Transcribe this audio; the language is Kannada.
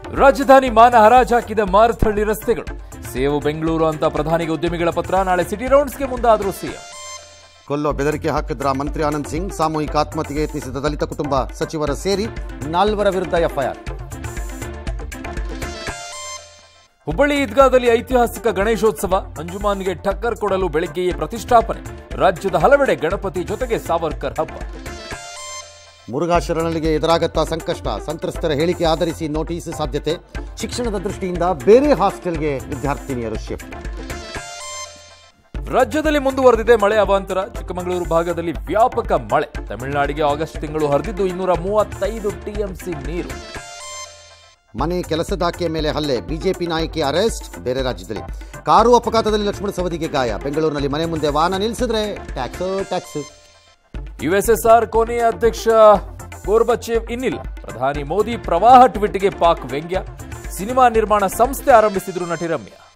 ರಾಜಧಾನಿ ಮಾನ ಹರಾಜಾಕಿದ ಮಾರಥಳ್ಳಿ ರಸ್ತೆಗಳು ಸೇವು ಬೆಂಗಳೂರು ಅಂತ ಪ್ರಧಾನಿಗೆ ಉದ್ಯಮಿಗಳ ಪತ್ರ ನಾಳೆ ಸಿಟಿ ರೌಂಡ್ಸ್ಗೆ ಮುಂದಾದರೂ ಸಿಎಂ ಕೊಲ್ಲೋ ಬೆದರಿಕೆ ಹಾಕಿದ್ರ ಮಂತ್ರಿ ಆನಂದ್ ಸಿಂಗ್ ಸಾಮೂಹಿಕ ಆತ್ಮಹತ್ಯೆಗೆ ಯತ್ನಿಸಿದ ದಲಿತ ಕುಟುಂಬ ಸಚಿವರ ಸೇರಿ ನಾಲ್ವರ ವಿರುದ್ಧ ಎಫ್ಐಆರ್ ಹುಬ್ಬಳ್ಳಿ ಈದ್ಗಾದಲ್ಲಿ ಐತಿಹಾಸಿಕ ಗಣೇಶೋತ್ಸವ ಅಂಜುಮಾನ್ಗೆ ಟಕ್ಕರ್ ಕೊಡಲು ಬೆಳಗ್ಗೆಯೇ ಪ್ರತಿಷ್ಠಾಪನೆ ರಾಜ್ಯದ ಹಲವೆಡೆ ಗಣಪತಿ ಜೊತೆಗೆ ಸಾವರ್ಕರ್ ಹಬ್ಬ ಮುರುಘಾ ಶರಣರಿಗೆ ಎದುರಾಗತ್ತಾ ಸಂಕಷ್ಟ ಸಂತ್ರಸ್ತರ ಹೇಳಿಕೆ ಆಧರಿಸಿ ನೋಟಿಸ್ ಸಾಧ್ಯತೆ ಶಿಕ್ಷಣದ ದೃಷ್ಟಿಯಿಂದ ಬೇರೆ ಹಾಸ್ಟೆಲ್ಗೆ ವಿದ್ಯಾರ್ಥಿನಿಯರು ಶಿಫ್ಟ್ ರಾಜ್ಯದಲ್ಲಿ ಮುಂದುವರೆದಿದೆ ಮಳೆ ಅವಾಂತರ ಚಿಕ್ಕಮಗಳೂರು ಭಾಗದಲ್ಲಿ ವ್ಯಾಪಕ ಮಳೆ ತಮಿಳುನಾಡಿಗೆ ಆಗಸ್ಟ್ ತಿಂಗಳು ಹರಿದಿದ್ದು ಇನ್ನೂರ ಮೂವತ್ತೈದು ಟಿಎಂಸಿ ನೀರು ಮನೆ ಕೆಲಸದಾಕೆಯ ಮೇಲೆ ಹಲ್ಲೆ ಬಿಜೆಪಿ ನಾಯಕಿ ಅರೆಸ್ಟ್ ಬೇರೆ ರಾಜ್ಯದಲ್ಲಿ ಕಾರು ಅಪಘಾತದಲ್ಲಿ ಲಕ್ಷ್ಮಣ ಸವದಿಗೆ ಗಾಯ ಬೆಂಗಳೂರಿನಲ್ಲಿ ಮನೆ ಮುಂದೆ ವಾಹನ ನಿಲ್ಲಿಸಿದ್ರೆ ಟ್ಯಾಕ್ಸ್ ಟ್ಯಾಕ್ಸ್ ಯುಎಸ್ಎಸ್ಆರ್ ಕೊನೆಯ ಅಧ್ಯಕ್ಷ ಗೋರ್ಬಚೇವ್ ಇನ್ನಿಲ್ಲ ಪ್ರಧಾನಿ ಮೋದಿ ಪ್ರವಾಹ ಟ್ವೀಟ್ಗೆ ಪಾಕ್ ವ್ಯಂಗ್ಯ ಸಿನಿಮಾ ನಿರ್ಮಾಣ ಸಂಸ್ಥೆ ಆರಂಭಿಸಿದ್ರು ನಟಿ ರಮ್ಯಾ